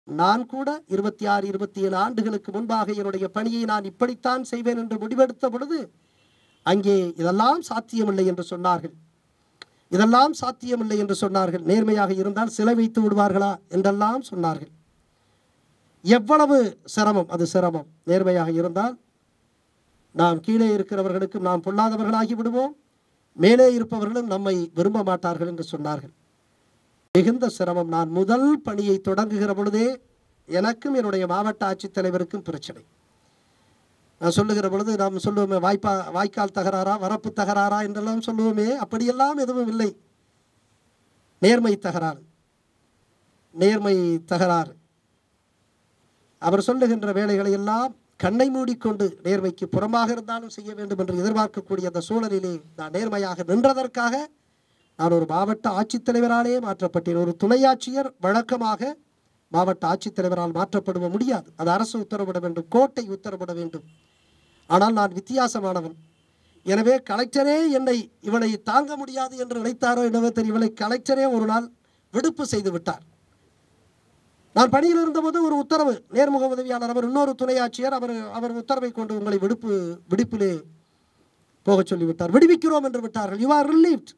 நான் கூட இருபத்தி ஆறு இருபத்தி ஏழு ஆண்டுகளுக்கு முன்பாக என்னுடைய பணியை நான் இப்படித்தான் செய்வேன் என்று முடிவெடுத்த பொழுது அங்கே இதெல்லாம் சாத்தியமில்லை என்று சொன்னார்கள் இதெல்லாம் சாத்தியமில்லை என்று சொன்னார்கள் நேர்மையாக இருந்தால் சிலை வைத்து விடுவார்களா என்றெல்லாம் சொன்னார்கள் எவ்வளவு சிரமம் அது சிரமம் நேர்மையாக இருந்தால் நாம் கீழே இருக்கிறவர்களுக்கும் நாம் பொல்லாதவர்களாகி விடுவோம் மேலே இருப்பவர்களும் நம்மை விரும்ப மாட்டார்கள் என்று சொன்னார்கள் மிகுந்த சிரமம் நான் முதல் பணியை தொடங்குகிற பொழுதே எனக்கும் என்னுடைய மாவட்ட ஆட்சித்தலைவருக்கும் பிரச்சனை நான் சொல்லுகிற பொழுது நாம் சொல்லுவோமே வாய்ப்பா வாய்க்கால் தகராறா வரப்பு தகராறா என்றெல்லாம் சொல்லுவோமே அப்படியெல்லாம் எதுவும் இல்லை நேர்மை தகராறு நேர்மை தகராறு அவர் சொல்லுகின்ற வேலைகளை எல்லாம் கண்ணை மூடிக்கொண்டு நேர்மைக்கு புறமாக இருந்தாலும் செய்ய வேண்டும் என்று எதிர்பார்க்கக்கூடிய அந்த சூழலிலே நான் நேர்மையாக நின்றதற்காக நான் ஒரு மாவட்ட ஆட்சித்தலைவராலே மாற்றப்பட்டேன் ஒரு துணை ஆட்சியர் வழக்கமாக மாவட்ட ஆட்சித்தலைவரால் மாற்றப்படுவ முடியாது அது அரசு உத்தரவிட வேண்டும் கோட்டை உத்தரவிட வேண்டும் ஆனால் நான் வித்தியாசமானவன் எனவே கலெக்டரே என்னை இவளை தாங்க முடியாது என்று நினைத்தாரோ என்னவோ தெரியும் இவளை கலெக்டரே ஒரு நாள் விடுப்பு செய்து விட்டார் நான் பணியில் இருந்தபோது ஒரு உத்தரவு நேர்முக உதவியாளர் அவர் இன்னொரு துணை ஆட்சியர் அவர் அவர் உத்தரவை கொண்டு உங்களை விடுப்பு விடுப்பிலே போகச் சொல்லிவிட்டார் விடுவிக்கிறோம் என்று விட்டார்கள் you are relieved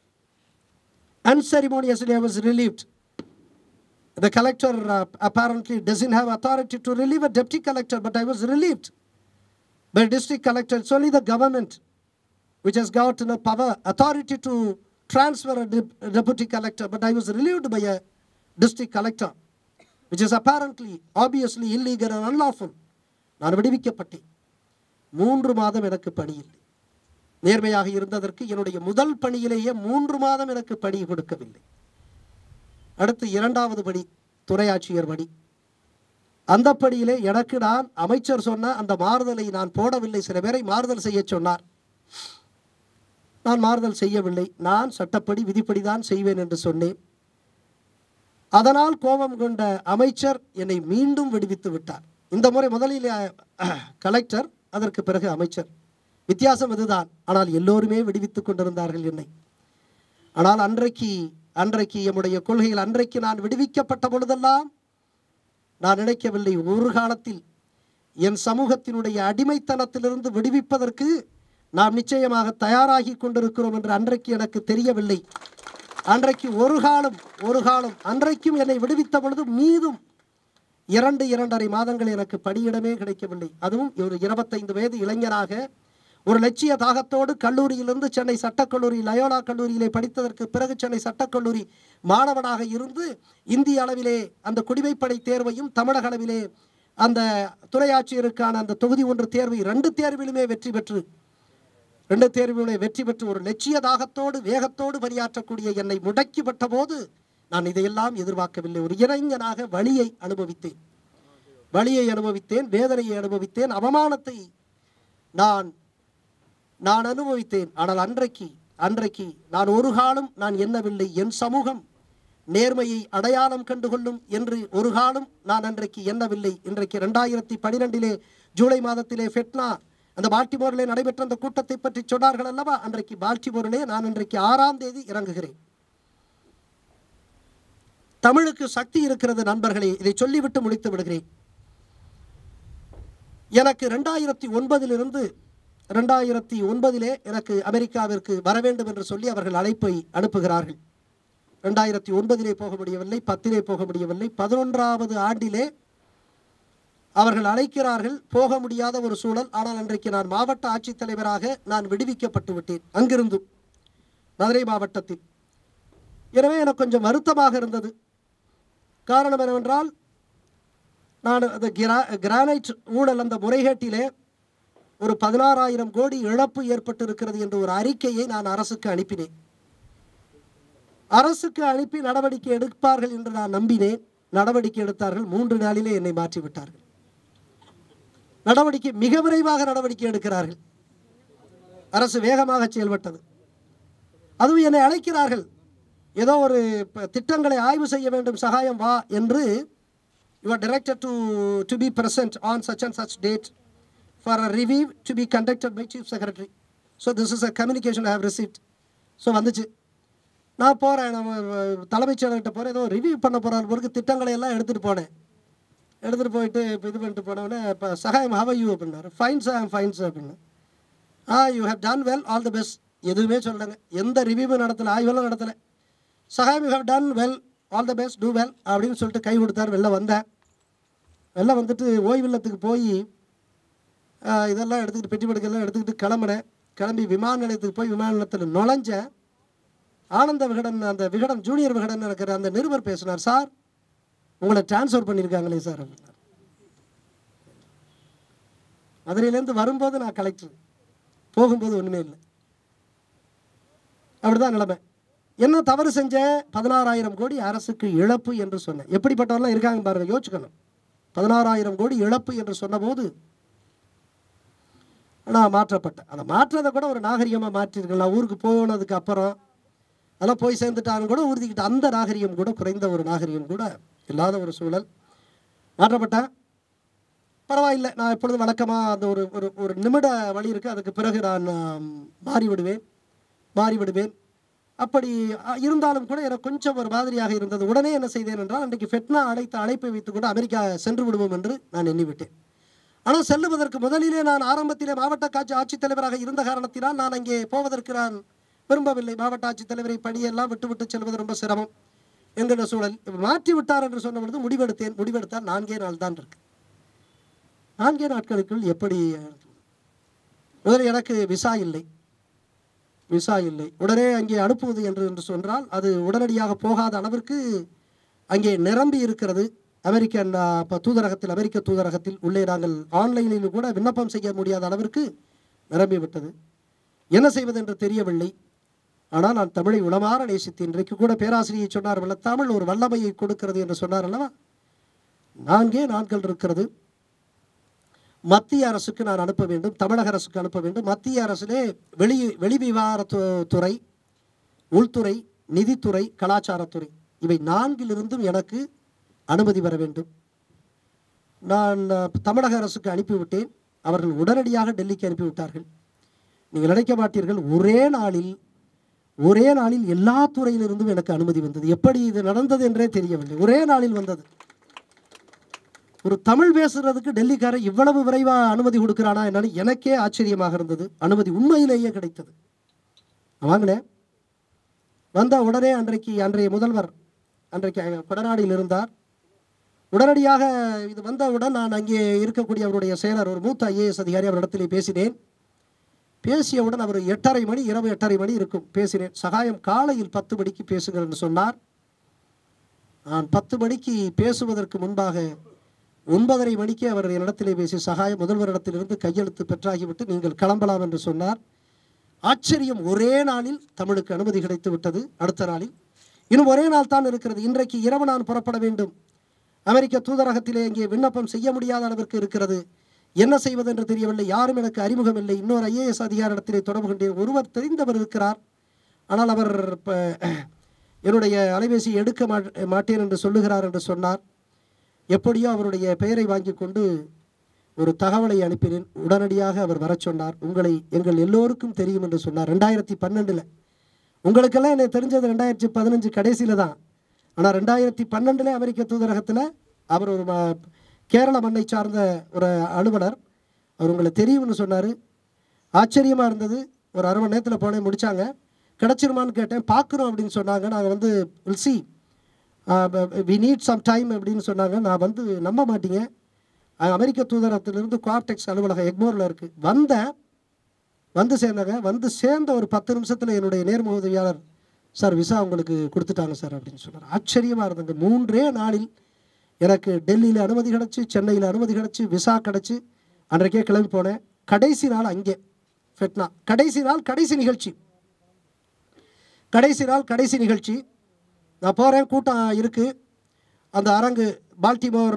unceremoniously I was relieved. The collector uh, apparently doesn't have authority to relieve a deputy collector, but I was relieved by district collector. It's only the government which has got no power, authority to transfer a, dep- a deputy collector, but I was relieved by a district collector, which is apparently, obviously illegal and unlawful. நான் விடுவிக்கப்பட்டேன் மூன்று மாதம் எனக்கு பணி இல்லை நேர்மையாக இருந்ததற்கு என்னுடைய முதல் பணியிலேயே மூன்று மாதம் எனக்கு பணி கொடுக்கவில்லை அடுத்து இரண்டாவது படி துறையாட்சியர் படி அந்த படியிலே எனக்கு நான் அமைச்சர் சொன்ன அந்த மாறுதலை நான் போடவில்லை சில பேரை மாறுதல் செய்ய சொன்னார் நான் மாறுதல் செய்யவில்லை நான் சட்டப்படி விதிப்படி தான் செய்வேன் என்று சொன்னேன் அதனால் கோபம் கொண்ட அமைச்சர் என்னை மீண்டும் விடுவித்து விட்டார் இந்த முறை முதலில் அஹ், கலெக்டர் அதற்கு பிறகு அமைச்சர் வித்தியாசம் இதுதான் ஆனால் எல்லோருமே விடுவித்துக் கொண்டிருந்தார்கள் என்னை ஆனால் அன்றைக்கு அன்றைக்கு எம்முடைய கொள்கையில் அன்றைக்கு நான் விடுவிக்கப்பட்ட பொழுதெல்லாம் நான் நினைக்கவில்லை ஒரு காலத்தில் என் சமூகத்தினுடைய அடிமைத்தனத்திலிருந்து விடுவிப்பதற்கு நாம் நிச்சயமாக தயாராகி கொண்டிருக்கிறோம் என்று அன்றைக்கு எனக்கு தெரியவில்லை அன்றைக்கு ஒரு காலம் ஒரு காலம் அன்றைக்கும் என்னை விடுவித்த பொழுது மீதும் இரண்டு இரண்டரை மாதங்கள் எனக்கு பணியிடமே கிடைக்கவில்லை அதுவும் ஒரு இருபத்தைந்து வயது இளைஞராக ஒரு லட்சிய தாகத்தோடு கல்லூரியிலிருந்து சென்னை சட்டக்கல்லூரி லயோலா கல்லூரியிலே படித்ததற்கு பிறகு சென்னை சட்டக்கல்லூரி மாணவனாக இருந்து இந்திய அளவிலே அந்த குடிமைப்படை தேர்வையும் தமிழக அளவிலே அந்த துறையாட்சியருக்கான அந்த தொகுதி ஒன்று தேர்வை ரெண்டு தேர்விலுமே வெற்றி பெற்று ரெண்டு தேர்வுகளை வெற்றி பெற்று ஒரு லட்சிய தாகத்தோடு வேகத்தோடு பணியாற்றக்கூடிய என்னை முடக்கிப்பட்ட போது நான் இதையெல்லாம் எதிர்பார்க்கவில்லை ஒரு இளைஞனாக வலியை அனுபவித்தேன் வலியை அனுபவித்தேன் வேதனையை அனுபவித்தேன் அவமானத்தை நான் நான் அனுபவித்தேன் ஆனால் அன்றைக்கு அன்றைக்கு நான் ஒரு காலம் நான் எண்ணவில்லை என் சமூகம் நேர்மையை அடையாளம் கண்டுகொள்ளும் என்று ஒரு காலம் நான் அன்றைக்கு எண்ணவில்லை இன்றைக்கு ரெண்டாயிரத்தி பனிரெண்டிலே ஜூலை மாதத்திலே ஃபெட்னா அந்த பால்டிமோரிலே நடைபெற்ற அந்த கூட்டத்தை பற்றி சொன்னார்கள் அல்லவா அன்றைக்கு பால்டிமோரிலே நான் இன்றைக்கு ஆறாம் தேதி இறங்குகிறேன் தமிழுக்கு சக்தி இருக்கிறது நண்பர்களே இதை சொல்லிவிட்டு முடித்து விடுகிறேன் எனக்கு ரெண்டாயிரத்தி ஒன்பதிலிருந்து ரெண்டாயிரத்தி ஒன்பதிலே எனக்கு அமெரிக்காவிற்கு வர வேண்டும் என்று சொல்லி அவர்கள் அழைப்பை அனுப்புகிறார்கள் ரெண்டாயிரத்தி ஒன்பதிலே போக முடியவில்லை பத்திலே போக முடியவில்லை பதினொன்றாவது ஆண்டிலே அவர்கள் அழைக்கிறார்கள் போக முடியாத ஒரு சூழல் ஆனால் அன்றைக்கு நான் மாவட்ட ஆட்சித்தலைவராக நான் விடுவிக்கப்பட்டு விட்டேன் அங்கிருந்தும் மதுரை மாவட்டத்தில் எனவே எனக்கு கொஞ்சம் வருத்தமாக இருந்தது காரணம் என்னவென்றால் நான் அந்த கிரா கிரானைட் ஊழல் அந்த முறைகேட்டிலே ஒரு பதினாறாயிரம் கோடி இழப்பு ஏற்பட்டு இருக்கிறது என்ற ஒரு அறிக்கையை நான் அரசுக்கு அனுப்பினேன் அரசுக்கு அனுப்பி நடவடிக்கை எடுப்பார்கள் என்று நான் நம்பினேன் நடவடிக்கை எடுத்தார்கள் மூன்று நாளிலே என்னை மாற்றி விட்டார்கள் நடவடிக்கை மிக விரைவாக நடவடிக்கை எடுக்கிறார்கள் அரசு வேகமாக செயல்பட்டது அதுவும் என்னை அழைக்கிறார்கள் ஏதோ ஒரு ப- திட்டங்களை ஆய்வு செய்ய வேண்டும் சகாயம் வா என்று you are directed to to be present on such and such date for a review to be conducted by chief secretary so this is a communication I have received so வந்துச்சு நான் போகிறேன் நம்ம அஹ், தலைமைச் செயலர்கிட்ட போகிறேன் ஏதோ ரிவ்யூ பண்ண போகிறார் பிறகு திட்டங்களை எல்லாம் எடுத்துகிட்டு போனேன் எடுத்துகிட்டு போயிட்டு இப்போ இது பண்ணிட்டு போனவொடனே இப்போ சகாயம் ஹவ யூ அப்படின்னாரு ஃபைன் சார் ஃபைன் சார் அப்படின்னு ah you have done well all the best எதுவுமே சொல்லலைங்க எந்த ரிவ்யூவும் நடத்தலை ஆய்வெல்லாம் நடத்தலை Sagayam you have done well all the best do well அப்படின்னு சொல்லிட்டு கை கொடுத்தார் வெளில வந்தேன் வெளில வந்துட்டு ஓய்வில்லத்துக்கு போய் ஆஹ், இதெல்லாம் எடுத்துக்கிட்டு பெட்டி படுக்கையெல்லாம் எடுத்துக்கிட்டு கிளம்புனேன் கிளம்பி விமான நிலையத்துக்கு போய் விமான நிலையத்தில் நுழைஞ்சேன் ஆனந்த விகடன் அந்த விகடன் ஜூனியர் விகடன் இருக்கிற அந்த நிருபர் பேசினார் சார் உங்களை ட்ரான்ஸ்ஃபர் பண்ணியிருக்காங்களே சார் அப்படின்னார் மதுரையிலேருந்து வரும்போது நான் கலெக்டர் போகும்போது ஒன்றுமே இல்லை அப்படிதான் நிலைமை என்ன தவறு செஞ்சேன் பதினாறாயிரம் கோடி அரசுக்கு இழப்பு என்று சொன்னேன் எப்படிப்பட்டவரெல்லாம் இருக்காங்க பாருங்க யோசிச்சுக்கணும் பதினாறாயிரம் கோடி இழப்பு என்று சொன்னபோது நான் மாற்றப்பட்டேன் அதை மாற்றதை கூட ஒரு நாகரிகமாக மாற்றிருக்கேன் நான் ஊருக்கு போனதுக்கு அப்புறம் அதெல்லாம் போய் சேர்ந்துட்டான்னு கூட உறுதிக்கிட்ட அந்த நாகரிகம் கூட குறைந்த ஒரு நாகரிகம் கூட இல்லாத ஒரு சூழல் மாற்றப்பட்டேன் பரவாயில்லை நான் எப்பொழுதும் வழக்கமாக அந்த ஒரு ஒரு ஒரு நிமிட வழி இருக்குது அதுக்கு பிறகு நான் ஆம், மாறி விடுவேன் மாறி விடுவேன் அப்படி அ, இருந்தாலும் கூட எனக்கு கொஞ்சம் ஒரு மாதிரியாக இருந்தது உடனே என்ன செய்தேன் என்றால் அன்றைக்கு ஃபெட்னா அழைத்த அழைப்பை வைத்து கூட அமெரிக்கா சென்று விடுவோம் என்று நான் எண்ணிவிட்டேன் ஆனால் செல்லுவதற்கு முதலிலே நான் ஆரம்பத்திலே மாவட்ட காட்சி ஆட்சித்தலைவராக இருந்த காரணத்தினால் நான் அங்கே போவதற்கு நான் விரும்பவில்லை மாவட்ட ஆட்சித்தலைவரை பணியெல்லாம் விட்டு விட்டு செல்வது ரொம்ப சிரமம் என்கிற சூழல் இப்ப மாற்றி விட்டார் என்று சொன்ன பொழுது முடிவெடுத்தேன் முடிவெடுத்தால் நான்கே நாள் தான் இருக்கு நான்கே நாட்களுக்குள் எப்படி முதலில் எனக்கு விசா இல்லை விசா இல்லை உடனே அங்கே அனுப்புவது என்று என்று சொன்னால் அது உடனடியாக போகாத அளவிற்கு அங்கே நிரம்பி இருக்கிறது அமெரிக்கன் ஆ, ப- தூதரகத்தில் அமெரிக்க தூதரகத்தில் உள்ளே நாங்கள் ஆன்லைனில் கூட விண்ணப்பம் செய்ய முடியாத அளவிற்கு நிரம்பி விட்டது என்ன செய்வது என்று தெரியவில்லை ஆனால் நான் தமிழை உளமாற நேசித்தேன் இன்றைக்கு கூட பேராசிரியை சொன்னார் "வல்ல தமிழ் ஒரு வல்லமையை கொடுக்கிறது என்று சொன்னார் அல்லவா நான்கே நாட்கள் இருக்கிறது மத்திய அரசுக்கு நான் அனுப்ப வேண்டும் தமிழக அரசுக்கு அனுப்ப வேண்டும் மத்திய அரசிலே வெளி வெளிவிவகாரத்து- துறை உள்துறை நிதித்துறை கலாச்சாரத்துறை இவை நான்கிலிருந்தும் எனக்கு அனுமதி வர வேண்டும் நான் அஹ், தமிழக அரசுக்கு அனுப்பிவிட்டேன் அவர்கள் உடனடியாக டெல்லிக்கு அனுப்பிவிட்டார்கள் நீங்கள் நினைக்க மாட்டீர்கள் ஒரே நாளில் ஒரே நாளில் எல்லா துறையிலிருந்தும் எனக்கு அனுமதி வந்தது எப்படி இது நடந்தது என்றே தெரியவில்லை ஒரே நாளில் வந்தது ஒரு தமிழ் பேசுறதுக்கு டெல்லிக்காரன் இவ்வளவு விரைவாக அனுமதி கொடுக்குறானா என்னன்னு எனக்கே ஆச்சரியமாக இருந்தது அனுமதி உண்மையிலேயே கிடைத்தது நான் வாங்கினேன் வந்த உடனே அன்றைக்கு அன்றைய முதல்வர் அன்றைக்கு அங்க கொடநாடியில் இருந்தார் உடனடியாக இது வந்தவுடன் நான் அங்கே இருக்கக்கூடிய அவருடைய செயலர் ஒரு மூத்த ஐஏஎஸ் அதிகாரி அவரிடத்திலே பேசினேன் பேசியவுடன் அவர் எட்டரை மணி இரவு எட்டரை மணி இருக்கும் பேசினேன் சகாயம் காலையில் பத்து மணிக்கு பேசுங்கள் என்று சொன்னார் நான் பத்து மணிக்கு பேசுவதற்கு முன்பாக ஒன்பதரை மணிக்கு அவர் என்னிடத்திலே பேசி சகாயம் முதல்வரிடத்திலிருந்து கையெழுத்து பெற்றாகிவிட்டு நீங்கள் கிளம்பலாம் என்று சொன்னார் ஆச்சரியம் ஒரே நாளில் தமிழுக்கு அனுமதி கிடைத்து விட்டது அடுத்த நாளில் இன்னும் ஒரே நாள் தான் இருக்கிறது இன்றைக்கு இரவு நான் புறப்பட வேண்டும் அமெரிக்க தூதரகத்திலே இங்கே விண்ணப்பம் செய்ய முடியாத அளவிற்கு இருக்கிறது என்ன செய்வது என்று தெரியவில்லை யாரும் எனக்கு அறிமுகம் இல்லை இன்னொரு ஐஏஎஸ் அதிகாரிடத்திலே தொடர்பு கொண்டேன் ஒருவர் தெரிந்தவர் இருக்கிறார் ஆனால் அவர் இப்போ என்னுடைய அலைபேசி எடுக்க மாட்- மாட்டேன் என்று சொல்லுகிறார் என்று சொன்னார் எப்படியோ அவருடைய பெயரை வாங்கி கொண்டு ஒரு தகவலை அனுப்பினேன் உடனடியாக அவர் வரச் சொன்னார் உங்களை எங்கள் எல்லோருக்கும் தெரியும் என்று சொன்னார் ரெண்டாயிரத்தி பன்னெண்டில் உங்களுக்கெல்லாம் எனக்கு தெரிஞ்சது ரெண்டாயிரத்தி பதினஞ்சு கடைசியில் தான் ஆனால் ரெண்டாயிரத்தி பன்னெண்டில் அமெரிக்க தூதரகத்தில் அவர் ஒரு ம- கேரள மண்ணை சார்ந்த ஒரு அலுவலர் அவர் உங்களை தெரியும்னு சொன்னார் ஆச்சரியமாக இருந்தது ஒரு அரை மணி நேரத்தில் போனேன் முடித்தாங்க கிடச்சிருமான்னு கேட்டேன் பார்க்குறோம் அப்படின்னு சொன்னாங்க நாங்கள் வந்து will see we need some time அப்படின்னு சொன்னாங்க நான் வந்து நம்ப மாட்டீங்க அஹ் அமெரிக்க தூதரகத்திலிருந்து குவார்டெக்ஸ் அலுவலகம் எக்மோரில் இருக்குது வந்தேன் வந்து சேர்ந்தாங்க வந்து சேர்ந்த ஒரு பத்து நிமிஷத்தில் என்னுடைய நேர்முக உதவியாளர் சார் விசா உங்களுக்கு கொடுத்துட்டாங்க சார் அப்படின்னு சொன்னார் ஆச்சரியமாக இருந்தது மூன்றே நாளில் எனக்கு டெல்லியில் அனுமதி கிடச்சி சென்னையில் அனுமதி கிடச்சி விசா கிடச்சி அன்றைக்கே கிளம்பி போனேன் கடைசி நாள் அங்கே ஃபெட்னா கடைசி நாள் கடைசி நிகழ்ச்சி கடைசி நாள் கடைசி நிகழ்ச்சி நான் போகிறேன் கூட்டம் இருக்குது அந்த அரங்கு பால்டிமோர்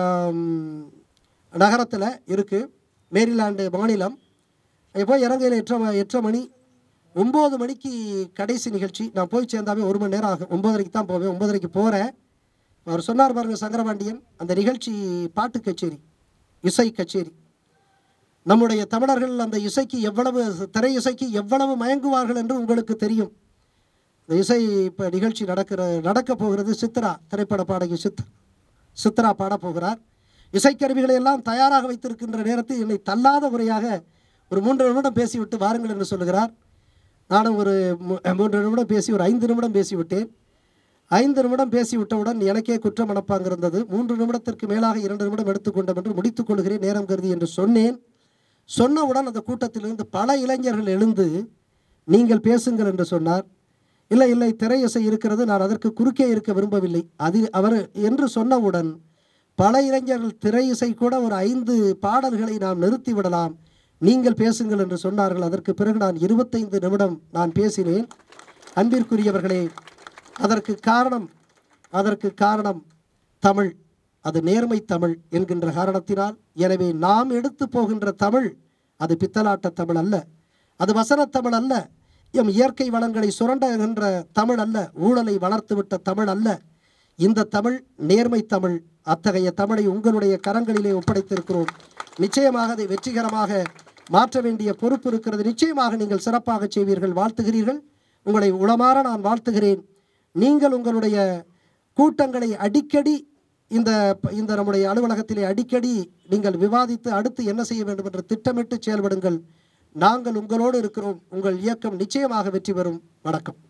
நகரத்தில் இருக்குது மேரிலாண்டு மாநிலம் அங்கே போய் இறங்கையில் எட்டரை ம- எட்டரை மணி ஒம்பது மணிக்கு கடைசி நிகழ்ச்சி நான் போய் சேர்ந்தாவே ஒரு மணி நேரம் ஆகும் ஒம்பதரைக்கு தான் போவேன் ஒம்பதரைக்கு போகிறேன் அவர் சொன்னார் பாருங்க சங்கரபாண்டியன் அந்த நிகழ்ச்சி பாட்டு கச்சேரி இசை கச்சேரி நம்முடைய தமிழர்கள் அந்த இசைக்கு எவ்வளவு திரை இசைக்கு எவ்வளவு மயங்குவார்கள் என்று உங்களுக்கு தெரியும் இந்த இசை இப்போ நிகழ்ச்சி நடக்கிற நடக்க போகிறது சித்ரா திரைப்பட பாடகி சித் சித்ரா பாடப் போகிறார் இசைக்கருவிகளை எல்லாம் தயாராக வைத்திருக்கின்ற நேரத்தில் என்னை தள்ளாத முறையாக ஒரு மூன்று நிமிடம் பேசிவிட்டு வாருங்கள் என்று சொல்லுகிறார் நானும் ஒரு மூ- மூன்று நிமிடம் பேசி ஒரு ஐந்து நிமிடம் பேசிவிட்டேன் ஐந்து நிமிடம் பேசிவிட்டவுடன் எனக்கே குற்ற மனப்பாங்க இருந்தது மூன்று நிமிடத்திற்கு மேலாக இரண்டு நிமிடம் எடுத்துக்கொண்டோம் என்று முடித்துக் கொள்கிறேன் நேரம் கருதி என்று சொன்னேன் சொன்னவுடன் அந்த கூட்டத்திலிருந்து பல இளைஞர்கள் எழுந்து நீங்கள் பேசுங்கள் என்று சொன்னார் இல்லை இல்லை திரை இசை இருக்கிறது நான் அதற்கு குறுக்கே இருக்க விரும்பவில்லை அது அவர் என்று சொன்னவுடன் பல இளைஞர்கள் திரை இசை கூட ஒரு ஐந்து பாடல்களை நாம் நிறுத்தி விடலாம் நீங்கள் பேசுங்கள் என்று சொன்னார்கள் அதற்கு பிறகு நான் இருபத்தைந்து நிமிடம் நான் பேசினேன் அன்பிற்குரியவர்களே அதற்கு காரணம் அதற்கு காரணம் தமிழ் அது நேர்மை தமிழ் என்கின்ற காரணத்தினால் எனவே நாம் எடுத்து போகின்ற தமிழ் அது பித்தலாட்ட தமிழ் அல்ல அது வசனத் தமிழ் அல்ல எம் இயற்கை வளங்களை சுரண்டுகின்ற தமிழ் அல்ல ஊழலை வளர்த்துவிட்ட தமிழ் அல்ல இந்த தமிழ் நேர்மை தமிழ் அத்தகைய தமிழை உங்களுடைய கரங்களிலே ஒப்படைத்திருக்கிறோம் நிச்சயமாக அதை வெற்றிகரமாக மாற்ற வேண்டிய பொறுப்பு இருக்கிறது நிச்சயமாக நீங்கள் சிறப்பாக செய்வீர்கள் வாழ்த்துகிறீர்கள் உங்களை உளமாற நான் வாழ்த்துகிறேன் நீங்கள் உங்களுடைய கூட்டங்களை அடிக்கடி இந்த இந்த நம்முடைய அலுவலகத்திலே அடிக்கடி நீங்கள் விவாதித்து அடுத்து என்ன செய்ய வேண்டும் என்று திட்டமிட்டு செயல்படுங்கள் நாங்கள் உங்களோடு இருக்கிறோம் உங்கள் இயக்கம் நிச்சயமாக வெற்றி பெறும் வணக்கம்